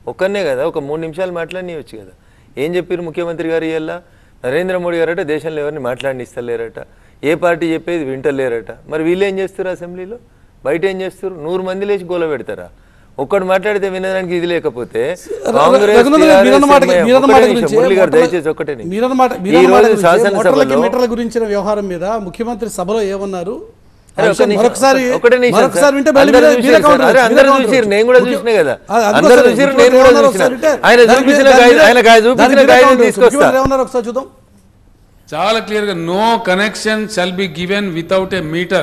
ఒక్కనే కదా ఒక మూడు నిమిషాలు మాట్లాడినవచ్చు కదా ఏం చెప్పారు ముఖ్యమంత్రి గారు ఇవాళ నరేంద్ర మోడీ గారట దేశంలో ఎవరిని మాట్లాడినిస్తలేరట ఏ పార్టీ చెప్పేది వింటలేరట మరి వీళ్ళు ఏం చేస్తారు అసెంబ్లీలో బయట ఏం చేస్తారు నూరు మంది లేచి గోల పెడతారా ఒక్కడు మాట్లాడితే వినడానికి ఇది లేకపోతే కాంగ్రెస్, రఘునందన్ గారు, మీరన్న మాట TRS, మీరన్న ఒక్కటే మాట నిమిషం, గురించి మురళి గారు మొట్టమొదటి- దయచేసి ఒక్కటే నిమిషం. మీరన్న మాట ఈ మీరన్న మాట రోజు గురించి మొట్టలకి శాసనసభలో మీటర్ల గురించిన వ్యవహారం మీద ముఖ్యమంత్రి సభలో ఏమన్నారు అరే, ఆ ఒక్క విషయం నిమిషం, మరొకసారి ఒకటే నిమిషం మరొకసారి సార్. వింటే మళ్ళీ అందరూ మీరే- మీరే చూసిర్రు counter సార్. అరే, చేయొచ్చు, అందరూ మీరే counter చూసిర్రు, చేయొచ్చు. నేను కూడా ముఖ్య- చూసినా కదా. ఆ, అందుకోసం అందరూ చూసిర్రు, నేను కూడా ముఖ్యమంత్రి చూసినా. ఏమన్నారు ఒకసారి ఆయన అంటే చూపించిన దాని guide- మీదే- ఆయన guide- చూపించిన దాని మీదే guide counter చేయొచ్చు. తీసుకొస్తా. ముఖ్యమంత్రి ఏమన్నారు ఒకసారి చూద్దాం చాలా క్లియర్గా no connection shall be given without a meter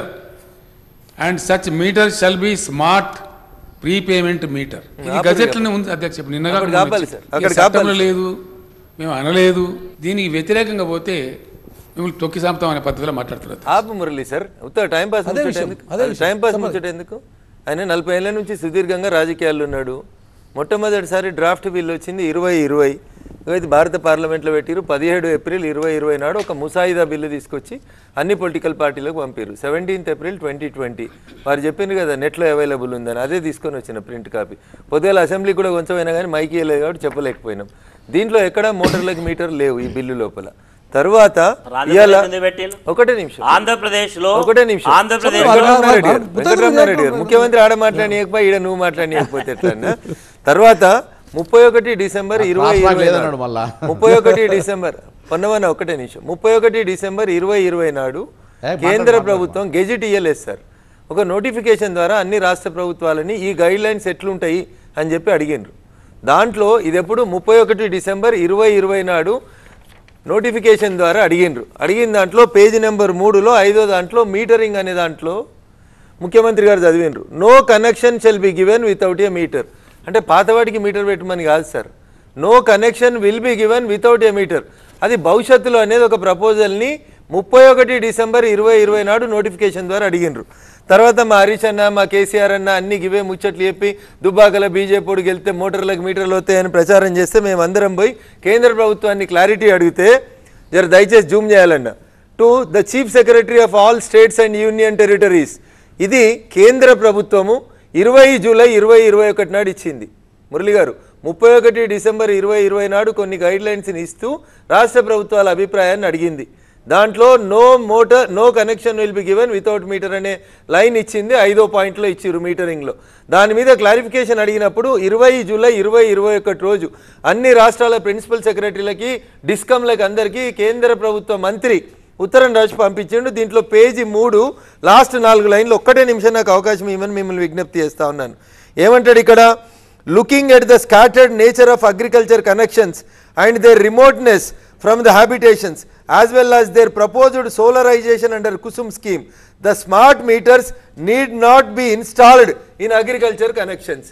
and such meter shall be smart prepayment meter ఇది ఆపండి గజెట్లోనే ఉంది అధ్యక్ష ఇప్పుడు నిన్నగా అక్కడికి ఆపాలి సార్. అక్కడికి చట్టంలో ఆపాలి. లేదు మేము అనలేదు దీనికి వ్యతిరేకంగా పోతే మిమ్మల్ని తొక్కి సాంపుతాం అనే పద్ధతిలో మాట్లాడుతున్నారు ఆపు మురళి సార్ ఉత్త టైం పాస్ అదే ముచ్చట విషయం, ఎందుకు అదే అది విషయం. టైం పాస్ ముచ్చట ఎందుకు ఆయన నలభై ఏళ్ళ నుంచి సుదీర్ఘంగా రాజకీయాల్లో ఉన్నాడు మొట్టమొదటిసారి డ్రాఫ్ట్ బిల్ వచ్చింది ఇరవై ఇరవై అయితే భారత పార్లమెంట్లో పెట్టిరు పదిహేడు ఏప్రిల్ ఇరవై ఇరవై నాడు ఒక ముసాయిదా బిల్లు తీసుకొచ్చి అన్ని పొలిటికల్ పార్టీలకు పంపారు సెవెంటీన్త్ ఏప్రిల్ ట్వంటీ ట్వంటీ వారు చెప్పింది కదా నెట్లో అవైలబుల్ ఉందని అదే తీసుకొని వచ్చిన ప్రింట్ కాపీ పొద్దుగాల అసెంబ్లీ కూడా కొంచెం అయినా కానీ మైకి ఇవ్వలేదు కాబట్టి చెప్పలేకపోయినాం దీంట్లో ఎక్కడ మోటార్లకు మీటర్ లేవు ఈ బిల్లు లోపల తర్వాత ఇవాళ ఆంధ్రప్రదేశ్ ఎందుకు పెట్టిండ్రు? ఒకటే నిమిషం ఆంధ్రప్రదేశ్ లో ఒకటే నిమిషం ఆంధ్రప్రదేశ్ చెప్పండి. వెంకటరమణారెడ్డి గారు, బుద్ధ వెంకటరమణారెడ్డి గారు ముఖ్యమంత్రి ఆడ మాట్లాడియకపోయి ఈడ నువ్వు మాట్లాడియకపోతే ఎట్లా అన్న? తర్వాత ముప్పై ఒకటి డిసెంబర్ ఇరవై క్లాస్ ఇరవై లేదన్నాడు నాడు. మళ్ళా. ముప్పై ఒకటి డిసెంబర్ పొన్నవన్న ఒకటే నిమిషం ముప్పై ఒకటి డిసెంబర్ ఇరవై ఇరవై నాడు ఏ, మాట్లాడు, కేంద్ర మాట్లాడు. ప్రభుత్వం గెజిట్ ఇయ్యలేదు సార్ ఒక నోటిఫికేషన్ ద్వారా అన్ని రాష్ట్ర ప్రభుత్వాలని ఈ గైడ్ లైన్స్ ఎట్లుంటాయి అని చెప్పి అడిగిండ్రు దాంట్లో ఇది ఎప్పుడు ముప్పై ఒకటి డిసెంబర్ ఇరవై ఇరవై నాడు నోటిఫికేషన్ ద్వారా అడిగిండ్రు అడిగిన దాంట్లో పేజీ నెంబర్ మూడులో ఐదో దాంట్లో మీటరింగ్ అనే దాంట్లో ముఖ్యమంత్రి గారు చదివిండ్రు no connection shall be given without a meter అంటే పాతవాడికి మీటర్ పెట్టమని కాదు sir no connection will be given without a meter అది భవిష్యత్తులో అనేది ఒక ప్రపోజల్ని ముప్పై ఒకటి డిసెంబర్ ఇరవై ఇరవై నాడు నోటిఫికేషన్ ద్వారా అడిగిండ్రు తర్వాత మా హరీష్ అన్న మా కేసీఆర్ అన్న అన్ని గివే ముచ్చట్లు చెప్పి దుబ్బాకల బీజేపీకి వెళ్తే మోటార్లకు మీటర్లు వస్తాయని ప్రచారం చేస్తే మేము అందరం పోయి కేంద్ర ప్రభుత్వాన్ని క్లారిటీ అడిగితే జర దయచేసి జూమ్ చేయాలన్న to the chief secretary of all states and union territories ఇది కేంద్ర ప్రభుత్వము ఇరవై జూలై ఇరవై ఇరవై ఒకటి నాడు ఇచ్చింది మురళి గారు ముప్పై ఒకటి డిసెంబర్ ఇరవై ఇరవై నాడు కొన్ని గైడ్ లైన్స్ని ఇస్తూ రాష్ట్ర ప్రభుత్వాల అభిప్రాయాన్ని అడిగింది దాంట్లో no motor no connection will be given without meter అనే లైన్ ఇచ్చింది ఐదో పాయింట్లో ఇచ్చిర్రు మీటరింగ్లో దాని మీద క్లారిఫికేషన్ అడిగినప్పుడు ఇరవై జూలై ఇరవై ఇరవై ఒకటి రోజు అన్ని రాష్ట్రాల ప్రిన్సిపల్ సెక్రటరీలకి డిస్కమ్లకి అందరికీ కేంద్ర ప్రభుత్వ మంత్రి ఉత్తరం రాసి పంపించిండు దీంట్లో పేజీ మూడు లాస్ట్ నాలుగు లైన్లు ఒక్కటే నిమిషం నాకు అవకాశం ఇవ్వమని మిమ్మల్ని విజ్ఞప్తి చేస్తా ఉన్నాను ఏమంటాడు ఇక్కడ looking at the scattered nature of agriculture connections and their remoteness from the habitations as well as their proposed solarization under Kusum scheme the smart meters need not be installed in agriculture connections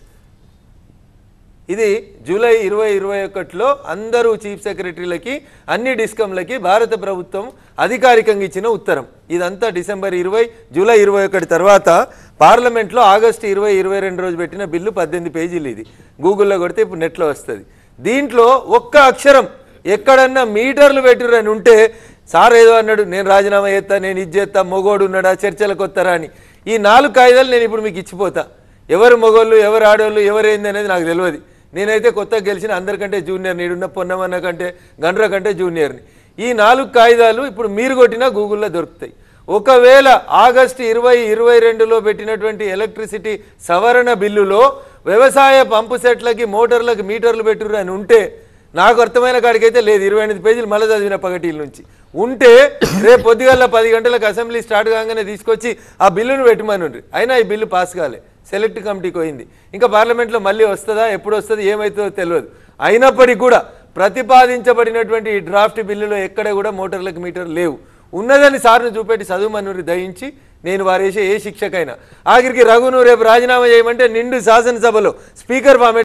ఇది July ఇరవై ఇరవై ఒకటిలో అందరూ chief సెక్రటరీలకి అన్ని డిస్కంలకి భారత ప్రభుత్వం అధికారికంగా ఇచ్చిన ఉత్తరం ఇదంతా డిసెంబర్ ఇరవై జూలై ఇరవై ఒకటి తర్వాత పార్లమెంట్లో ఆగస్టు ఇరవై ఇరవై రెండు రోజు పెట్టిన బిల్లు పద్దెనిమిది పేజీలు ఇది గూగుల్లో కొడితే ఇప్పుడు నెట్లో వస్తుంది దీంట్లో ఒక్క అక్షరం ఎక్కడన్నా మీటర్లు పెట్టిర్రు అని ఉంటే సార్ ఏదో అన్నాడు నేను రాజీనామా చేస్తా నేను ఇది చేస్తా మొగోడు ఉన్నాడా చర్చలకు వస్తారా అని ఈ నాలుగు కాయిదాలు నేను ఇప్పుడు మీకు ఇచ్చిపోతా ఎవరు మొగోళ్ళు ఎవరు ఆడోళ్ళు ఎవరు ఏంది అనేది నాకు తెలియదు నేనైతే కొత్తగా గెలిచిన అందరికంటే జూనియర్ నీడున్న పొన్నమన్న కంటే గండ్ర కంటే జూనియర్ని ఈ నాలుగు కాగితాలు ఇప్పుడు మీరు కొట్టినా గూగుల్లో దొరుకుతాయి ఒకవేళ ఆగస్టు ఇరవై ఇరవై రెండులో పెట్టినటువంటి ఎలక్ట్రిసిటీ సవరణ బిల్లులో వ్యవసాయ పంపు సెట్లకి మోటార్లకు మీటర్లు పెట్టుర్రు అని ఉంటే నాకు అర్థమైన కాడికైతే లేదు ఇరవై ఎనిమిది పేజీలు మళ్ళీ చదివిన పగటీల నుంచి ఉంటే రేపు పొద్దుగల పది గంటలకు అసెంబ్లీ స్టార్ట్ కాగానే తీసుకొచ్చి ఆ బిల్లును పెట్టమని అయినా ఈ బిల్లు పాస్ కాలే సెలెక్ట్ కమిటీకి పోయింది ఇంకా పార్లమెంట్లో మళ్ళీ వస్తుందా ఎప్పుడు వస్తుంది ఏమవుతుందో తెలియదు అయినప్పటికీ కూడా ప్రతిపాదించబడినటువంటి ఈ డ్రాఫ్ట్ బిల్లులో ఎక్కడ కూడా మోటార్లకు మీటర్ లేవు ఉన్నదని సార్ను చూపెట్టి చదువుమనూరి దయించి నేను వారు వేసే ఏ శిక్షకైనా ఆఖరికి రఘును రేపు రాజీనామా చేయమంటే నిండు శాసనసభలో స్పీకర్ ఫార్మేట్